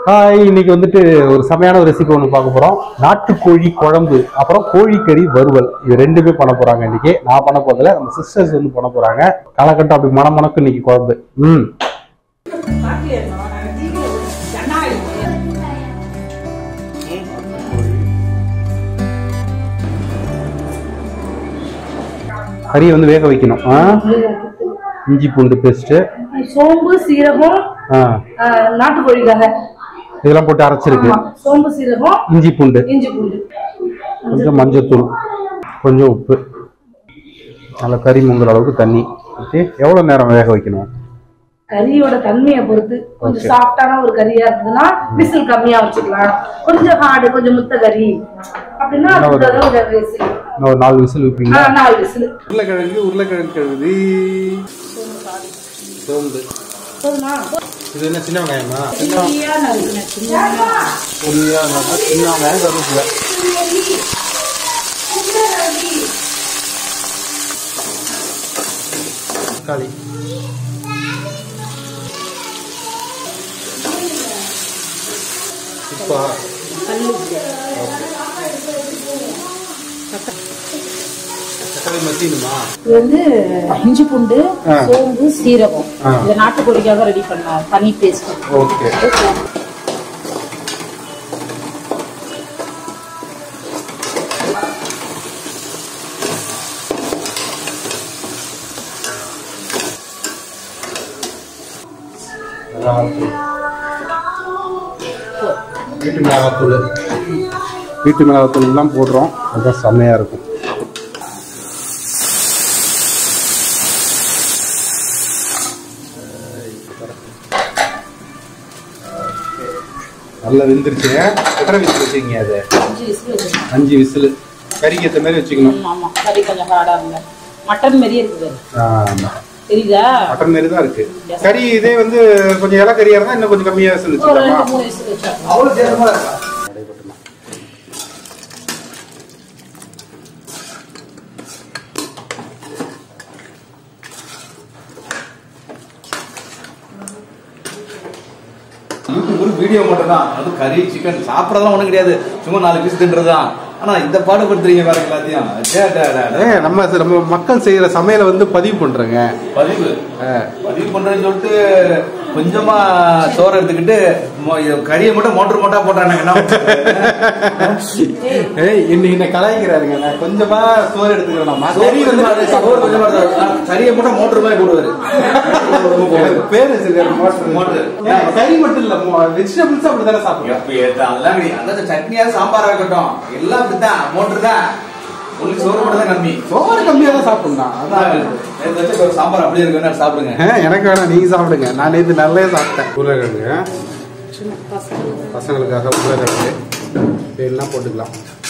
Hi இன்னைக்கு வந்துட்டு ஒரு செமையான ஒரு ரெசிபி ஒன்று பார்க்க போறோம் நாட்டுக்கோழி குழம்பு அப்புறம் கோழிக்கறி வறுவல் இது ரெண்டுமே பண்ண போறாங்க இன்னைக்கு நான் பண்ண போறதுல நம்ம சிஸ்டர்ஸ் வந்து பண்ண போறாங்க காலகட்டம் அப்படி மன மணக்கு இன்னைக்கு குழம்பு ம் கறியை வந்து வேக வைக்கணும் ஆ இஞ்சி பூண்டு பேஸ்ட்டு சோம்பு சீரகம் ஆ ஆஹ், நாட்டுக்கோழிக்காக இதெல்லாம் போட்டு அரைச்சிருக்கு ஆமா, சோம்பு சீரகம் இஞ்சி பூண்டு இஞ்சி பூண்டு கொஞ்சம் மஞ்சத்தூள் கொஞ்சம் உப்பு நல்லா கறி முங்குற அளவுக்கு தண்ணி ஊற்றி எவ்வளோ நேரம் வேக வைக்கணும் கறியோட தன்மையை பொறுத்து கொஞ்சம் Okay. சாஃப்டான ஒரு கறியா இருந்ததுன்னா விசில் கம்மியா வச்சுக்கலாம் கொஞ்சம் ஹார்டு கொஞ்சம் முத்த கறி அப்படின்னா என்ன ஒரு- அதுக்கு தகுந்த ஒரு விசில் இன்னும் ஒரு நாலு விசில் வைப்பீங்க ஆஹ், நாலு விசில் உருளைக்கிழங்கு உருளைக்கிழங்கு கழுவுது சோம்பு போதுமா இது என்ன சின்ன வெங்காயமா பொடியா நறுக்குனேன். சின்னதா. பொடியா நல்லா சின்ன வெங்காயம் கருவேப்பிலை தக்காளி உப்பா தக்காளி மத்தியணுமா இது வந்து இஞ்சி பூண்டு ஆ. சோம்பு சீரகம் ஆ. இதை நாட்டுக்கோழிக்காக ரெடி பண்ண தனி பேஸ்ட் ஓகே வீட்டு மிளகாத்தூள் வீட்டு மிளகாத்தூள் எல்லாம் போடுறோம் அதுதான் செம்மையா இருக்கும் நல்லா வெந்துருச்சு எத்தனை விசில் வச்சுக்கீங்க அது அஞ்சு விசில் வச்சிருக்கோம் அஞ்சு விசில் கறிக்கு ஏற்ற மாதிரி வச்சுக்கணும் ஆமா கறி கொஞ்சம் ஹார்டா இருங்க மட்டன் மாரியே இருக்குது ஆமா. தெரியுதா மட்டன் மாதிரி தான் இருக்கு கறி இதே வந்து கொஞ்சம் இலை கறியா இருந்தா இன்னும் கொஞ்சம் கம்மியா விசில் ஒரு வச்சுக்கலாமா ரெண்டு மூணு விசில் வச்சா அவ்வளவு சேதமா இருக்கா நடைபெற்றலாம் யூடியூப் ஒரு வீடியோ மட்டும் தான் அது கறி சிக்கன் சாப்பிடறதெல்லாம் ஒண்ணும் கிடையாது சும்மா நாலு பீஸ் தின்றதுதான் ஆனா இந்த பாடுபடுத்துறீங்க வேற எல்லாத்தையும் டே, டே, டே, டே. ஏ நம்ம நம்ம மக்கள் செய்யற சமையலை வந்து பதிவு பண்றேங்க பதிவு பதிவு பண்றேன்னு சொல்லிட்டு கொஞ்சமா சோறு எடுத்துக்கிட்டு மொ- இது கறியை மட்டும் மோட்டர் மோட்டா போட்டானுங்க என்ன பண்றது? ஏய் இன்னைக்கு என்ன கலாய்க்கிறாருங்க நான் கொஞ்சமா சோறு எடுத்துக்கிறேன் சோறு கொஞ்சமா இருக்கு, சோறு கொஞ்சமா இருக்கு. கறியை மட்டும் மோட்டர் மாதிரி போடுவாரு எனக்கு பேர் வச்சிருக்காரு மோட்டர் மோட்டர். ஏன், கறி மட்டும் இல்ல வெஜிடபிள்ஸ் அப்படித்தானே சாப்பிடுறேன் எப்ப ஏத்த அதெல்லாம் கிடையாது அதான் சட்னியா சாம்பாரா இருக்கட்டும் எல்லாம் அப்படித்தான் மோட்டர் தான் உங்களுக்கு சோறு மட்டும் தான் கம்மி சோறு கம்மியா தான் சாப்பிடணும் அதான் நேத்து வச்ச ஒரு சாம்பார் அப்படியே இருக்கு சாப்பிடுங்க ஆ, எனக்கு வேணாம் நீங்க சாப்பிடுங்க நான் நேற்று நல்லே சாப்பிட்டேன் உருளைக்கிழங்கு பசங்களுக்காக உருளைக்கிழங்கு எல்லாம் போட்டுக்கலாம்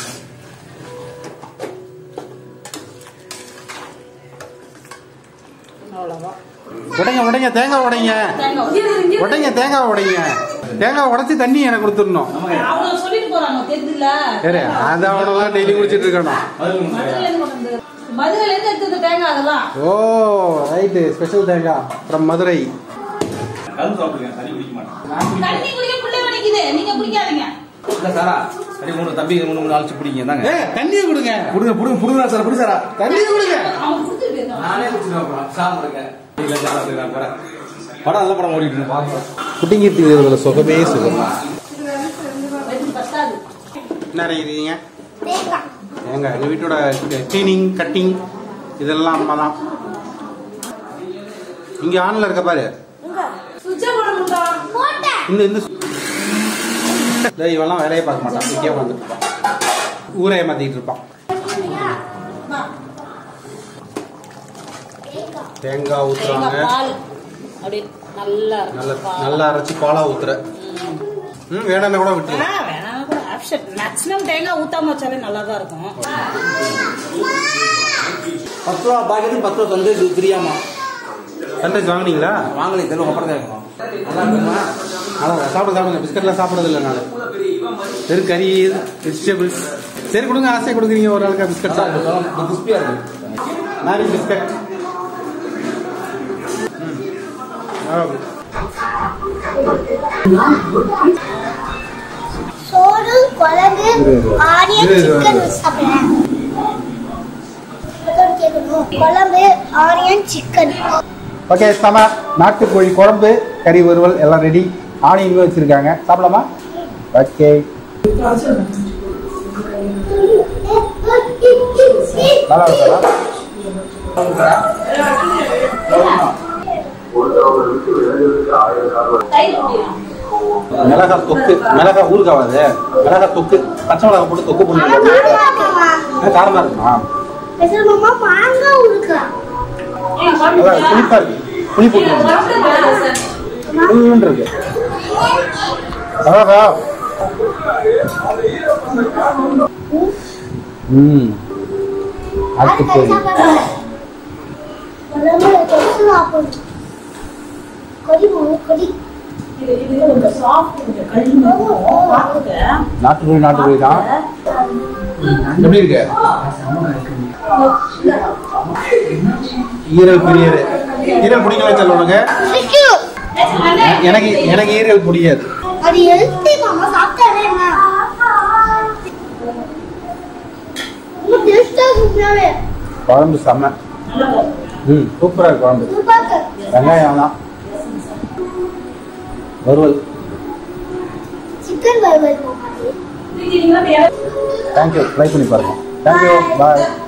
அவ்வளவுதான் உடைங்க உடைங்க தேங்காய் உடைங்க உடைங்க தேங்காய் உடைங்க தேங்காய் உடைச்சு தண்ணி எனக்கு கொடுத்துடணும் அவங்க சொல்லிட்டு போறாங்க தெரியுதுல்ல சரி அது அவனெல்லாம் டெய்லி குடிச்சிட்டு இருக்கணும் மதுரையில இருந்து கொண்டு வந்து மதுரையில இருந்து எடுத்தது தேங்காய் அதெல்லாம் ஓ ரைட்டு ஸ்பெஷல் தேங்காய் ஃப்ரம் மதுரை கரும்பு சாப்பிடுங்க தண்ணி குடிக்க மாட்டேன் தண்ணி குடிக்க பிள்ளை வலிக்குது நீங்க குடிக்காதீங்க இல்ல சாரா சரி மூணு தம்பி மூணு மூணு நாலு பிடிங்க தாங்க ஏ தண்ணியை கொடுங்க புடுங்க புடுங்க புடுங்க சார் புடி சாரா தண்ணியை கொடுங்க அவங்க கொடுத்துட்டு போயிருக்காங்க நானே குடிச்சிட்டு அப்புறம் சாப்பிடுங்க இல்ல சாரா சரி, நான் போறேன் படம் நல்ல படம் ஓடிட்டு இருக்கு பாருங்க குட்டிங்கிட்டு சுகமே சுகம் வயிற்று பத்தாது என்ன அரைக்கிறீங்க ஏங்க எங்கள் வீட்டோட க்ளீனிங் கட்டிங் இதெல்லாம் அம்மா தான் இங்கே ஆனில் இருக்க பாரு சுவிட்சை போட முடியா இந்த இந்த டேய், இவெல்லாம் வேலையை பார்க்க மாட்டான் இங்கே உட்காந்துட்டு இருப்பான் ஊரை ஏமாத்திட்டு இருப்பான் தேங்காய் ஊத்துறாங்க தேங்காய் பால் அப்படியே நல்லா நல்ல இருக்கும் பால். நல்லா அரைச்சி பாலா ஊத்துற ம் வேணும்னா கூட விட்டு ஆ, வேணாம் கூட ஆப்ஷன் மேக்ஸிமம் தேங்காய் ஊத்தாம வச்சாலே நல்லா தான் இருக்கும் பத்து ரூபா பாக்கெட்டு பத்து ரூபா தந்து இது ஃப்ரீயாமா சன்ரைஸ் வாங்குனீங்களா வாங்கலை தெரியல அப்புறம் தான் இருக்கணும் நல்லா இருக்குமா அதான் சாப்பிட சாப்பிடுங்க பிஸ்கட்லாம் சாப்பிடுறது இல்லை நான் வெறும் கறி வெஜிடபிள்ஸ் சரி கொடுங்க ஆசையாக கொடுக்குறீங்க ஒரு ஆளுக்கு பிஸ்கட் சாப்பிடுவோம் கிறிஸ்பியா இருக்கு நாரி பிஸ்கட் ஆனியன் சிக்கன் வச்சு சாப்பிடுறேன் அதோட கேட்கணும் குழம்பு ஆனியன் சிக்கன் ஓகே சம நாட்டுக்கோழி குழம்பு கறி வறுவல் எல்லாம் ரெடி ஆனியன் வச்சிருக்காங்க சாப்பிடலாமா ஓகே நல்லா இருக்கா மிளகா தொக்கு மிளகா ஊறுகாவாது மிளகா தொக்கு பச்சை மிளகா போட்டு தொக்கு பண்ணி காரமா இருக்குமா மாமா மாங்காய் இருக்கா நல்லா புளிப்பா இருக்கு புளி போட்டு புளின்னு இருக்கு அழகா ம் நாட்டுக்கோழி குழம்பு தொட்டு சாப்பிடணும் கொடி மூணு கொடி நாட்டுக்கோழி நாட்டுக்கோழி தான் எப்படி இருக்கு ஈரல் பிரியரு ஈரல் பிடிக்கல சொல்லுவாங்க எனக்கு எனக்கு ஈரல் பிடிக்காது அது எழுத்து மாமா சாப்பிட்டாலே என்ன ரொம்ப டேஸ்டா சூப்பராவே குழம்பு செம்ம ம் சூப்பரா இருக்கு குழம்பு சூப்பரா வெங்காயம் தான் வறுவல் சிக்கன் பர்கர் தேங்க்யூ ட்ரை பண்ணி பாருங்க தேங்க்யூ பாய்